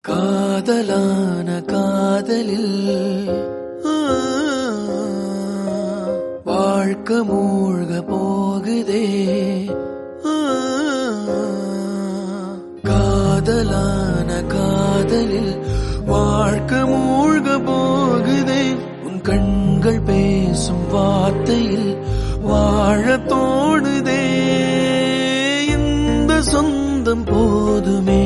காதலான காதலில் ஆ, வாழ்க்கை மூழ்க போகுதே ஆ, காதலான காதலில் வாழ்க்கை மூழ்க போகுதே உன் கண்கள் பேசும் வார்த்தையில் வாழ தோணுதே இந்த சொந்தம் போதுமே